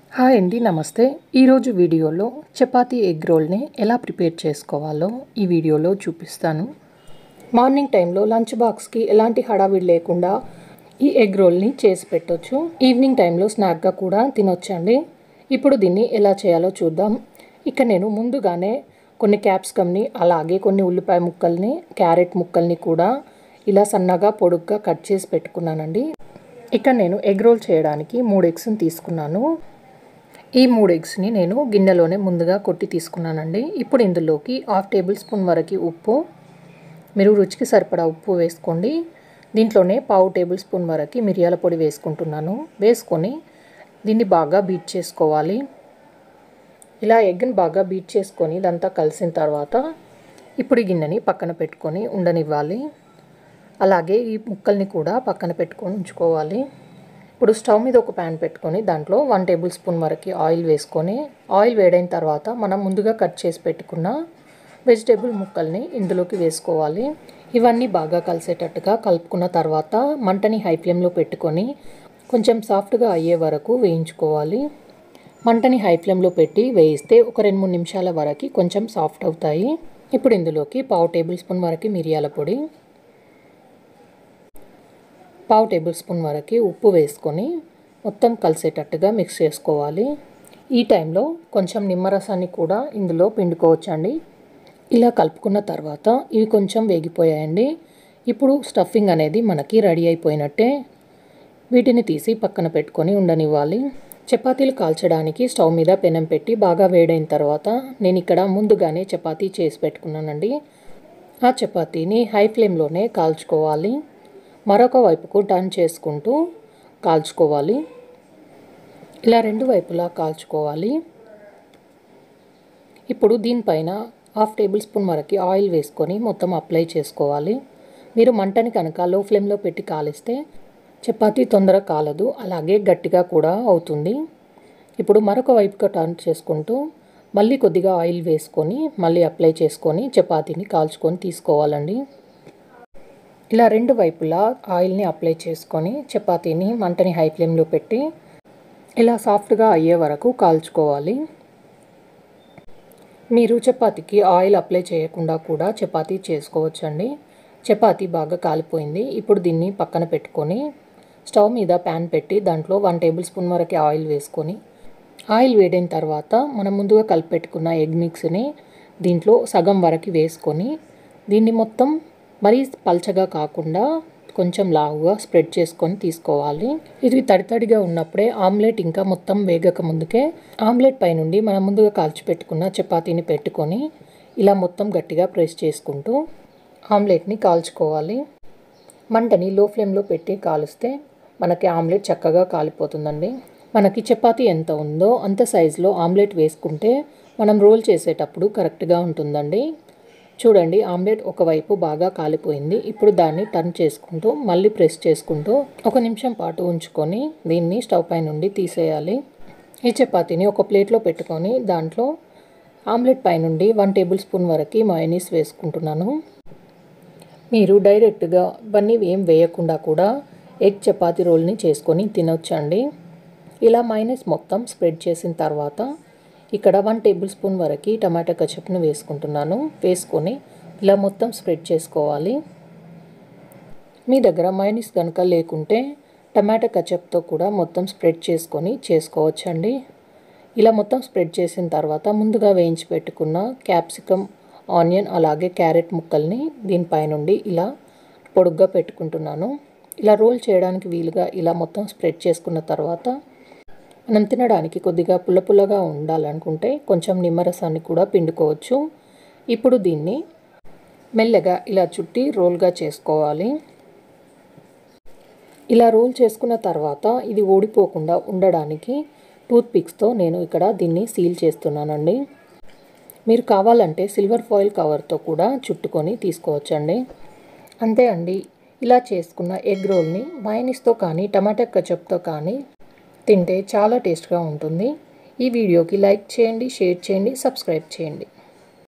hi అండి నమస్తే ఈరోజు వీడియోలో చపాతీ ఎగ్ రోల్ని ఎలా ప్రిపేర్ చేసుకోవాలో ఈ వీడియోలో చూపిస్తాను మార్నింగ్ టైంలో లంచ్ బాక్స్కి ఎలాంటి హడావిడి లేకుండా ఈ ఎగ్ రోల్ని చేసి పెట్టొచ్చు ఈవినింగ్ టైంలో స్నాక్గా కూడా తినొచ్చండి ఇప్పుడు దీన్ని ఎలా చేయాలో చూద్దాం ఇక నేను ముందుగానే కొన్ని క్యాప్సికమ్ని అలాగే కొన్ని ఉల్లిపాయ ముక్కల్ని క్యారెట్ ముక్కల్ని కూడా ఇలా సన్నగా పొడుగ్గా కట్ చేసి పెట్టుకున్నానండి ఇక్కడ నేను ఎగ్ రోల్ చేయడానికి మూడు ఎగ్స్ని తీసుకున్నాను ఈ మూడు ఎగ్స్ని నేను గిన్నెలోనే ముందుగా కొట్టి తీసుకున్నానండి ఇప్పుడు ఇందులోకి హాఫ్ టేబుల్ స్పూన్ వరకు ఉప్పు మీరు రుచికి సరిపడా ఉప్పు వేసుకోండి దీంట్లోనే పావు టేబుల్ స్పూన్ వరకు మిరియాల పొడి వేసుకుంటున్నాను వేసుకొని దీన్ని బాగా బీట్ చేసుకోవాలి ఇలా ఎగ్ని బాగా బీట్ చేసుకొని ఇదంతా కలిసిన తర్వాత ఇప్పుడు ఈ గిన్నెని పక్కన పెట్టుకొని ఉండనివ్వాలి అలాగే ఈ ముక్కల్ని కూడా పక్కన పెట్టుకొని ఉంచుకోవాలి ఇప్పుడు స్టవ్ మీద ఒక ప్యాన్ పెట్టుకొని దాంట్లో వన్ టేబుల్ స్పూన్ వరకు ఆయిల్ వేసుకొని ఆయిల్ వేడైన తర్వాత మనం ముందుగా కట్ చేసి పెట్టుకున్న వెజిటేబుల్ ముక్కల్ని ఇందులోకి వేసుకోవాలి ఇవన్నీ బాగా కలిసేటట్టుగా కలుపుకున్న తర్వాత మంటని హై ఫ్లేమ్లో పెట్టుకొని కొంచెం సాఫ్ట్గా అయ్యే వరకు వేయించుకోవాలి మంటని హై ఫ్లేమ్లో పెట్టి వేయిస్తే ఒక రెండు మూడు నిమిషాల వరకు కొంచెం సాఫ్ట్ అవుతాయి ఇప్పుడు ఇందులోకి పావు టేబుల్ స్పూన్ వరకు మిరియాల పొడి పావు టేబుల్ స్పూన్ వరకు ఉప్పు వేసుకొని మొత్తం కలిసేటట్టుగా మిక్స్ చేసుకోవాలి ఈ టైంలో కొంచెం నిమ్మరసాన్ని కూడా ఇందులో పిండుకోవచ్చండి ఇలా కలుపుకున్న తర్వాత ఇవి కొంచెం వేగిపోయాయండి ఇప్పుడు స్టఫింగ్ అనేది మనకి రెడీ అయిపోయినట్టే వీటిని తీసి పక్కన పెట్టుకొని ఉండనివ్వాలి చపాతీలు కాల్చడానికి స్టవ్ మీద పెనం పెట్టి బాగా వేడైన తర్వాత నేను ఇక్కడ ముందుగానే చపాతీ చేసి పెట్టుకున్నానండి ఆ చపాతీని హై ఫ్లేమ్లోనే కాల్చుకోవాలి మరొక వైపుకు టర్న్ చేసుకుంటూ కాల్చుకోవాలి ఇలా రెండు వైపులా కాల్చుకోవాలి ఇప్పుడు దీనిపైన హాఫ్ టేబుల్ స్పూన్ వరకు ఆయిల్ వేసుకొని మొత్తం అప్లై చేసుకోవాలి మీరు మంటని కనుక లో ఫ్లేమ్లో పెట్టి కాలిస్తే చపాతీ తొందరగా కాలదు అలాగే గట్టిగా కూడా అవుతుంది ఇప్పుడు మరొక వైపుగా టర్న్ చేసుకుంటూ మళ్ళీ కొద్దిగా ఆయిల్ వేసుకొని మళ్ళీ అప్లై చేసుకొని చపాతీని కాల్చుకొని తీసుకోవాలండి ఇలా రెండు వైపులా ఆయిల్ని అప్లై చేసుకొని చపాతీని మంటని హై ఫ్లేమ్లో పెట్టి ఇలా సాఫ్ట్గా అయ్యే వరకు కాల్చుకోవాలి మీరు చపాతీకి ఆయిల్ అప్లై చేయకుండా కూడా చపాతీ చేసుకోవచ్చండి చపాతీ బాగా కాలిపోయింది ఇప్పుడు దీన్ని పక్కన పెట్టుకొని స్టవ్ మీద ప్యాన్ పెట్టి దాంట్లో వన్ టేబుల్ స్పూన్ వరకు ఆయిల్ వేసుకొని ఆయిల్ వేడైన తర్వాత మనం ముందుగా కలిపెట్టుకున్న ఎగ్ మిక్స్ని దీంట్లో సగం వరకు వేసుకొని దీన్ని మొత్తం మరీ పల్చగా కాకుండా కొంచెం లావుగా స్ప్రెడ్ చేసుకొని తీసుకోవాలి ఇది తడితడిగా ఉన్నప్పుడే ఆమ్లెట్ ఇంకా మొత్తం వేగక ముందుకే ఆమ్లెట్ పై నుండి మనం ముందుగా కాల్చి పెట్టుకున్న చపాతీని పెట్టుకొని ఇలా మొత్తం గట్టిగా ప్రెస్ చేసుకుంటూ ఆమ్లెట్ని కాల్చుకోవాలి మంటని లో ఫ్లేమ్లో పెట్టి కాలుస్తే మనకి ఆమ్లెట్ చక్కగా కాలిపోతుందండి మనకి చపాతీ ఎంత ఉందో అంత సైజులో ఆమ్లెట్ వేసుకుంటే మనం రోల్ చేసేటప్పుడు కరెక్ట్గా ఉంటుందండి చూడండి ఆమ్లెట్ ఒకవైపు బాగా కాలిపోయింది ఇప్పుడు దాన్ని టర్న్ చేసుకుంటూ మళ్ళీ ప్రెస్ చేసుకుంటూ ఒక నిమిషం పాటు ఉంచుకొని దీన్ని స్టవ్ పై నుండి తీసేయాలి ఈ చపాతీని ఒక ప్లేట్లో పెట్టుకొని దాంట్లో ఆమ్లెట్ పై నుండి వన్ టేబుల్ స్పూన్ వరకు మయోనీస్ వేసుకుంటున్నాను మీరు డైరెక్ట్గా ఇవన్నీ ఏం వేయకుండా కూడా ఎగ్ చపాతీ రోల్ని చేసుకొని తినొచ్చండి ఇలా మైనస్ మొత్తం స్ప్రెడ్ చేసిన తర్వాత ఇక్కడ వన్ టేబుల్ స్పూన్ వరకు టమాటా కచప్ను వేసుకుంటున్నాను వేసుకొని ఇలా మొత్తం స్ప్రెడ్ చేసుకోవాలి మీ దగ్గర మైనస్ కనుక లేకుంటే టమాటా కచప్తో కూడా మొత్తం స్ప్రెడ్ చేసుకొని చేసుకోవచ్చండి ఇలా మొత్తం స్ప్రెడ్ చేసిన తర్వాత ముందుగా వేయించి పెట్టుకున్న క్యాప్సికమ్ ఆనియన్ అలాగే క్యారెట్ ముక్కల్ని దీనిపై నుండి ఇలా పొడుగ్గా పెట్టుకుంటున్నాను ఇలా రోల్ చేయడానికి వీలుగా ఇలా మొత్తం స్ప్రెడ్ చేసుకున్న తర్వాత మనం తినడానికి కొద్దిగా పుల్ల పుల్లగా ఉండాలనుకుంటే కొంచెం నిమ్మరసాన్ని కూడా పిండుకోవచ్చు ఇప్పుడు దీన్ని మెల్లగా ఇలా చుట్టి రోల్గా చేసుకోవాలి ఇలా రోల్ చేసుకున్న తర్వాత ఇది ఓడిపోకుండా ఉండడానికి టూత్ పిక్స్తో నేను ఇక్కడ దీన్ని సీల్ చేస్తున్నానండి మీరు కావాలంటే సిల్వర్ ఫాయిల్ కవర్తో కూడా చుట్టుకొని తీసుకోవచ్చండి అంతే అండి ఇలా చేసుకున్న ఎగ్ రోల్ని మైనీస్తో కానీ టమాటా కచప్తో కానీ తింటే చాలా టేస్ట్గా ఉంటుంది ఈ వీడియోకి లైక్ చేయండి షేర్ చేయండి సబ్స్క్రైబ్ చేయండి